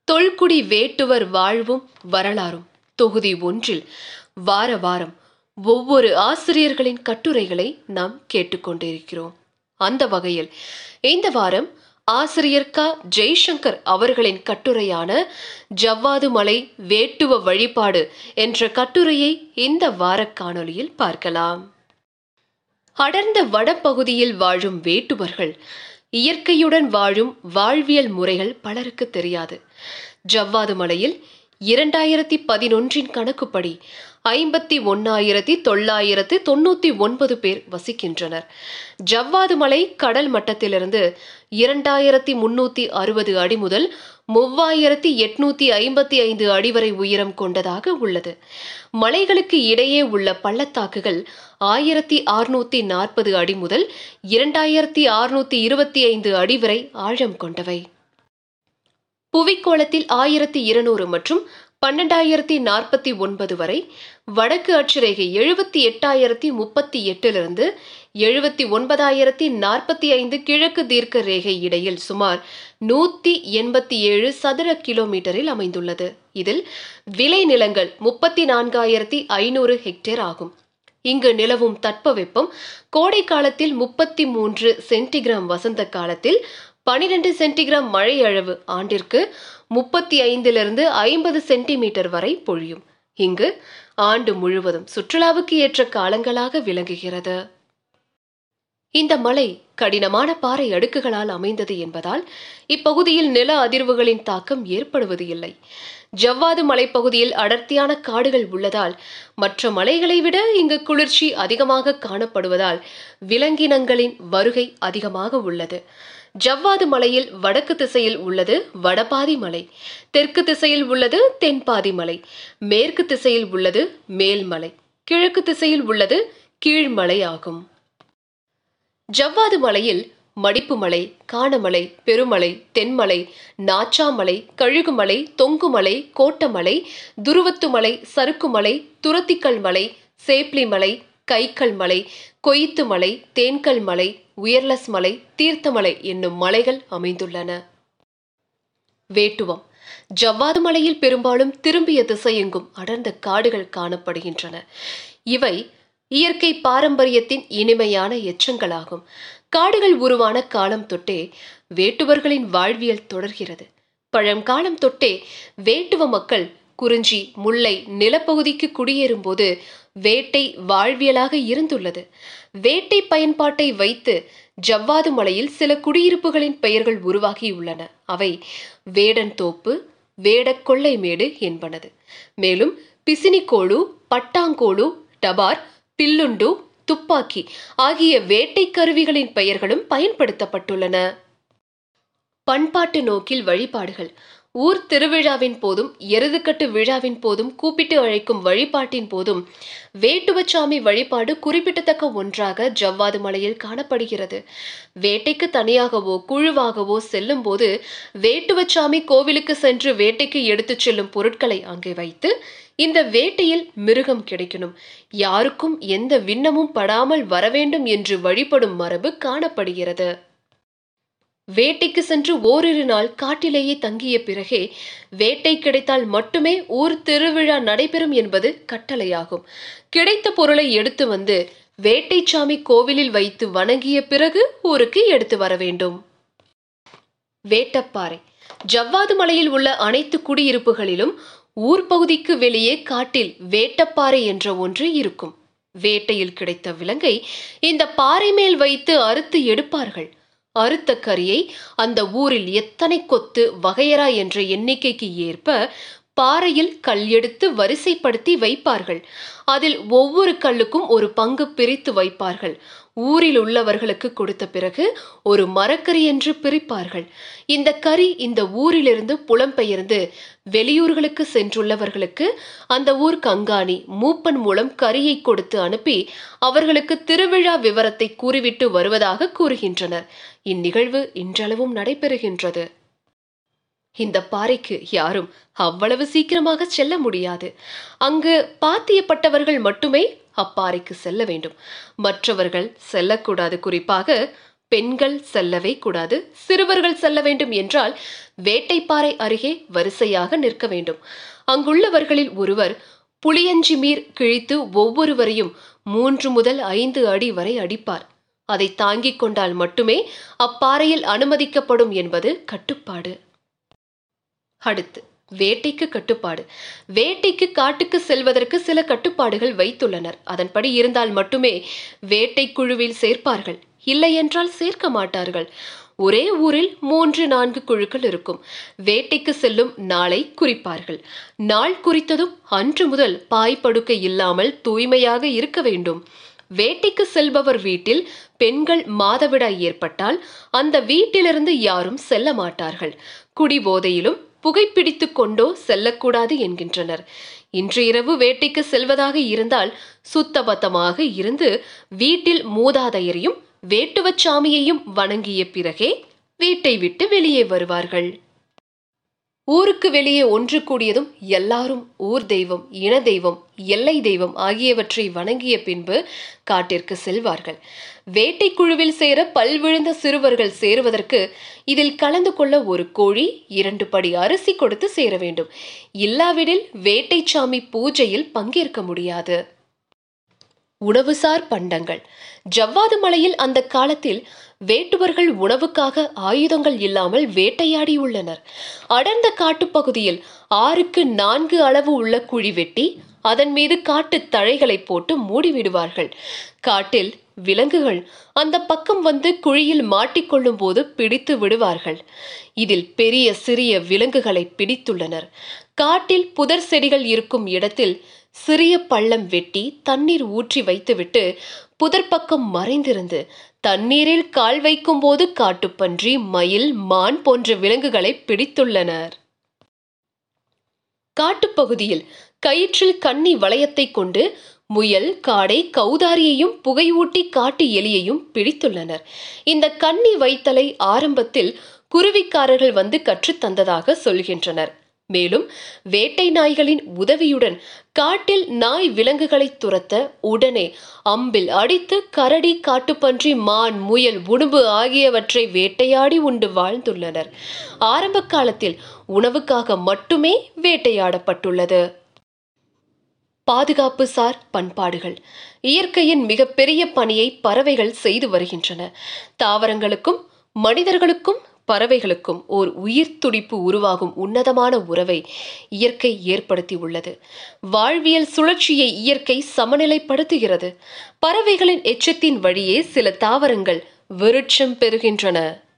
தொல்குடி வேட்டுவர் வாழ்வும் வரலாறும் தொகுதி ஒன்றில் வார வாரம் ஒவ்வொரு ஆசிரியர்களின் கட்டுரைகளை நாம் கேட்டுக்கொண்டிருக்கிறோம் அந்த வகையில் இந்த வாரம் ஆசிரியர் க ஜெய்சங்கர் அவர்களின் கட்டுரையான ஜவ்வாது மலை வேட்டுவ வழிபாடு என்ற கட்டுரையை இந்த வார காணொளியில் பார்க்கலாம் அடர்ந்த வடபகுதியில் வாழும் வேட்டுவர்கள் இயற்கையுடன் வாழும் வாழ்வியல் முறைகள் பலருக்கு தெரியாது ஜவ்வாது மலையில் இரண்டாயிரத்தி பதினொன்றின் கணக்குப்படி ஐம்பத்தி ஒன்னாயிரத்தி தொள்ளாயிரத்து தொண்ணூத்தி ஒன்பது பேர் வசிக்கின்றனர் ஜவ்வாது மலை கடல் மட்டத்திலிருந்து இரண்டாயிரத்தி முன்னூத்தி அறுபது அடி முதல் மூவாயிரத்தி எட்நூத்தி ஐம்பத்தி ஐந்து அடி வரை உயரம் கொண்டதாக உள்ளது மலைகளுக்கு இடையே உள்ள பள்ளத்தாக்குகள் ஆயிரத்தி அறுநூத்தி நாற்பது அடி முதல் இரண்டாயிரத்தி அறுநூத்தி இருபத்தி ஐந்து அடி வரை ஆழம் கொண்டவை புவிக்கோளத்தில் ஆயிரத்தி இருநூறு மற்றும் பன்னெண்டாயிரத்தி நாற்பத்தி ஒன்பது வரை வடக்கு அட்சரேகை எழுபத்தி எட்டாயிரத்தி முப்பத்தி எட்டிலிருந்து எழுபத்தி ஒன்பதாயிரத்தி நாற்பத்தி ஐந்து கிழக்கு தீர்க்க ரேகை இடையில் சுமார் நூத்தி எண்பத்தி ஏழு சதுர கிலோமீட்டரில் அமைந்துள்ளது இதில் விளைநிலங்கள் முப்பத்தி நான்காயிரத்தி ஐநூறு ஹெக்டேர் ஆகும் இங்கு நிலவும் தட்பவெப்பம் கோடை காலத்தில் முப்பத்தி மூன்று சென்டிகிராம் வசந்த காலத்தில் பனிரெண்டு சென்டிகிராம் மழை அளவு ஆண்டிற்கு முப்பத்தி ஐந்திலிருந்து ஐம்பது சென்டிமீட்டர் வரை பொழியும் இங்கு ஆண்டு முழுவதும் சுற்றுலாவுக்கு ஏற்ற காலங்களாக விளங்குகிறது இந்த மலை கடினமான பாறை அடுக்குகளால் அமைந்தது என்பதால் இப்பகுதியில் நில அதிர்வுகளின் தாக்கம் ஏற்படுவது இல்லை ஜவ்வாது மலைப்பகுதியில் அடர்த்தியான காடுகள் உள்ளதால் மற்ற மலைகளை விட இங்கு குளிர்ச்சி அதிகமாக காணப்படுவதால் விலங்கினங்களின் வருகை அதிகமாக உள்ளது ஜவ்வாது மலையில் வடக்கு திசையில் உள்ளது வடபாதி மலை தெற்கு திசையில் உள்ளது தென்பாதி மலை மேற்கு திசையில் உள்ளது மேல்மலை கிழக்கு திசையில் உள்ளது கீழ்மலை ஆகும் ஜவ்வாது மலையில் மடிப்பு மலை காணமலை பெருமலை தென்மலை நாச்சாமலை கழுகுமலை தொங்குமலை கோட்டமலை துருவத்துமலை சறுக்குமலை துரத்திக்கல் மலை சேப்லி மலை கைக்கல் மலை கொய்த்து மலை தேன்கல் மலை உயர்லஸ் மலை தீர்த்தமலை என்னும் மலைகள் அமைந்துள்ளன வேட்டுவம் ஜவ்வாது மலையில் பெரும்பாலும் திரும்பிய திசையெங்கும் அடர்ந்த காடுகள் காணப்படுகின்றன இவை இயற்கை பாரம்பரியத்தின் இனிமையான எச்சங்களாகும் காடுகள் உருவான காலம் தொட்டே வேட்டுவர்களின் வாழ்வியல் தொடர்கிறது பழங்காலம் தொட்டே வேட்டுவ மக்கள் குறிஞ்சி முல்லை நிலப்பகுதிக்கு குடியேறும்போது வேட்டை வாழ்வியலாக இருந்துள்ளது வேட்டை பயன்பாட்டை வைத்து ஜவ்வாது மலையில் சில குடியிருப்புகளின் பெயர்கள் உருவாகியுள்ளன அவை வேடன் தோப்பு வேடக்கொள்ளைமேடு என்பனது மேலும் பிசினிக்கோடு பட்டாங்கோடு டபார் பில்லுண்டு துப்பாக்கி ஆகிய வேட்டை கருவிகளின் பெயர்களும் பயன்படுத்தப்பட்டுள்ளன பண்பாட்டு நோக்கில் வழிபாடுகள் ஊர் திருவிழாவின் போதும் எருதுக்கட்டு விழாவின் போதும் கூப்பிட்டு அழைக்கும் வழிபாட்டின் போதும் வேட்டுவச்சாமி வழிபாடு குறிப்பிடத்தக்க ஒன்றாக ஜவ்வாது மலையில் காணப்படுகிறது வேட்டைக்கு தனியாகவோ குழுவாகவோ செல்லும் போது வேட்டுவச்சாமி கோவிலுக்கு சென்று வேட்டைக்கு எடுத்துச் செல்லும் பொருட்களை அங்கே வைத்து இந்த வேட்டையில் மிருகம் கிடைக்கணும் யாருக்கும் எந்த விண்ணமும் படாமல் வரவேண்டும் என்று வழிபடும் மரபு காணப்படுகிறது வேட்டைக்கு சென்று ஓரிரு நாள் காட்டிலேயே தங்கிய பிறகே வேட்டை கிடைத்தால் மட்டுமே ஊர் திருவிழா நடைபெறும் என்பது கட்டளையாகும் கிடைத்த பொருளை எடுத்து வந்து வேட்டைச்சாமி கோவிலில் வைத்து வணங்கிய பிறகு ஊருக்கு எடுத்து வர வேண்டும் வேட்டப்பாறை ஜவ்வாது மலையில் உள்ள அனைத்து குடியிருப்புகளிலும் ஊர் பகுதிக்கு வெளியே காட்டில் வேட்டப்பாறை என்ற ஒன்று இருக்கும் வேட்டையில் கிடைத்த விலங்கை இந்த பாறை மேல் வைத்து அறுத்து எடுப்பார்கள் அறுத்த கரியை அந்த ஊரில் எத்தனை கொத்து வகையரா என்ற எண்ணிக்கைக்கு ஏற்ப பாறையில் கல் எடுத்து வரிசைப்படுத்தி வைப்பார்கள் அதில் ஒவ்வொரு கல்லுக்கும் ஒரு பங்கு பிரித்து வைப்பார்கள் ஊரில் உள்ளவர்களுக்கு கொடுத்த பிறகு ஒரு மரக்கறி என்று பிரிப்பார்கள் இந்த கறி இந்த ஊரிலிருந்து புலம்பெயர்ந்து வெளியூர்களுக்கு சென்றுள்ளவர்களுக்கு அந்த ஊர் கங்காணி மூப்பன் மூலம் கறியை கொடுத்து அனுப்பி அவர்களுக்கு திருவிழா விவரத்தை கூறிவிட்டு வருவதாக கூறுகின்றனர் இந்நிகழ்வு இன்றளவும் நடைபெறுகின்றது இந்த பாறைக்கு யாரும் அவ்வளவு சீக்கிரமாக செல்ல முடியாது அங்கு பாத்தியப்பட்டவர்கள் மட்டுமே அப்பாறைக்கு செல்ல வேண்டும் மற்றவர்கள் செல்லக்கூடாது குறிப்பாக பெண்கள் செல்லவே கூடாது சிறுவர்கள் செல்ல வேண்டும் என்றால் வேட்டைப்பாறை அருகே வரிசையாக நிற்க வேண்டும் அங்குள்ளவர்களில் ஒருவர் புளியஞ்சி மீர் கிழித்து ஒவ்வொருவரையும் மூன்று முதல் ஐந்து அடி வரை அடிப்பார் அதை தாங்கிக் கொண்டால் மட்டுமே அப்பாறையில் அனுமதிக்கப்படும் என்பது கட்டுப்பாடு அடுத்து வேட்டைக்கு கட்டுப்பாடு வேட்டைக்கு காட்டுக்கு செல்வதற்கு சில கட்டுப்பாடுகள் வைத்துள்ளனர் அதன்படி இருந்தால் மட்டுமே வேட்டை குழுவில் சேர்ப்பார்கள் இல்லையென்றால் சேர்க்க மாட்டார்கள் ஒரே ஊரில் மூன்று நான்கு குழுக்கள் இருக்கும் வேட்டைக்கு செல்லும் நாளை குறிப்பார்கள் நாள் குறித்ததும் அன்று முதல் பாய் படுக்கை இல்லாமல் தூய்மையாக இருக்க வேண்டும் வேட்டைக்கு செல்பவர் வீட்டில் பெண்கள் மாதவிடாய் ஏற்பட்டால் அந்த வீட்டிலிருந்து யாரும் செல்ல மாட்டார்கள் குடிபோதையிலும் புகைப்பிடித்து கொண்டோ செல்லக்கூடாது என்கின்றனர் இன்று இரவு வேட்டைக்கு செல்வதாக இருந்தால் சுத்தபத்தமாக இருந்து வீட்டில் மூதாதையரையும் வேட்டுவச்சாமியையும் வணங்கிய பிறகே வீட்டை விட்டு வெளியே வருவார்கள் ஊருக்கு வெளியே ஒன்று கூடியதும் எல்லாரும் ஊர் தெய்வம் இன தெய்வம் எல்லை தெய்வம் ஆகியவற்றை வணங்கிய பின்பு காட்டிற்கு செல்வார்கள் வேட்டை குழுவில் சேர பல்விழுந்த சிறுவர்கள் சேருவதற்கு இதில் கலந்து கொள்ள ஒரு கோழி இரண்டு படி அரிசி கொடுத்து சேர வேண்டும் இல்லாவிடில் வேட்டைச்சாமி பூஜையில் பங்கேற்க முடியாது உணவுசார் பண்டங்கள் ஜவ்வாது மலையில் அந்த காலத்தில் வேட்டுவர்கள் உணவுக்காக ஆயுதங்கள் இல்லாமல் வேட்டையாடி உள்ளனர் அடர்ந்த காட்டுப்பகுதியில் ஆறுக்கு நான்கு அளவு உள்ள குழி வெட்டி அதன் மீது காட்டு தழைகளை போட்டு மூடிவிடுவார்கள் காட்டில் விலங்குகள் அந்த பக்கம் வந்து குழியில் மாட்டிக்கொள்ளும் போது பிடித்து விடுவார்கள் இதில் பெரிய சிறிய விலங்குகளை பிடித்துள்ளனர் காட்டில் புதர் செடிகள் இருக்கும் இடத்தில் சிறிய பள்ளம் வெட்டி தண்ணீர் ஊற்றி வைத்துவிட்டு புதர் பக்கம் மறைந்திருந்து தண்ணீரில் கால் வைக்கும் போது காட்டுப்பன்றி மயில் மான் போன்ற விலங்குகளை பிடித்துள்ளனர் காட்டுப்பகுதியில் கயிற்றில் கன்னி வளையத்தை கொண்டு முயல் காடை கௌதாரியையும் புகையூட்டி காட்டு எலியையும் பிடித்துள்ளனர் இந்த கன்னி வைத்தலை ஆரம்பத்தில் குருவிக்காரர்கள் வந்து கற்றுத்தந்ததாக சொல்கின்றனர் மேலும் வேட்டை நாய்களின் உதவியுடன் காட்டில் நாய் விலங்குகளை துரத்த உடனே அம்பில் அடித்து கரடி காட்டுப்பன்றி மான் முயல் உடும்பு ஆகியவற்றை வேட்டையாடி உண்டு வாழ்ந்துள்ளனர் ஆரம்ப காலத்தில் உணவுக்காக மட்டுமே வேட்டையாடப்பட்டுள்ளது பாதுகாப்பு சார் பண்பாடுகள் இயற்கையின் மிகப்பெரிய பணியை பறவைகள் செய்து வருகின்றன தாவரங்களுக்கும் மனிதர்களுக்கும் பறவைகளுக்கும் ஓர் உயிர் துடிப்பு உருவாகும் உன்னதமான உறவை இயற்கை ஏற்படுத்தி உள்ளது வாழ்வியல் சுழற்சியை இயற்கை சமநிலைப்படுத்துகிறது பறவைகளின் எச்சத்தின் வழியே சில தாவரங்கள் விருட்சம் பெறுகின்றன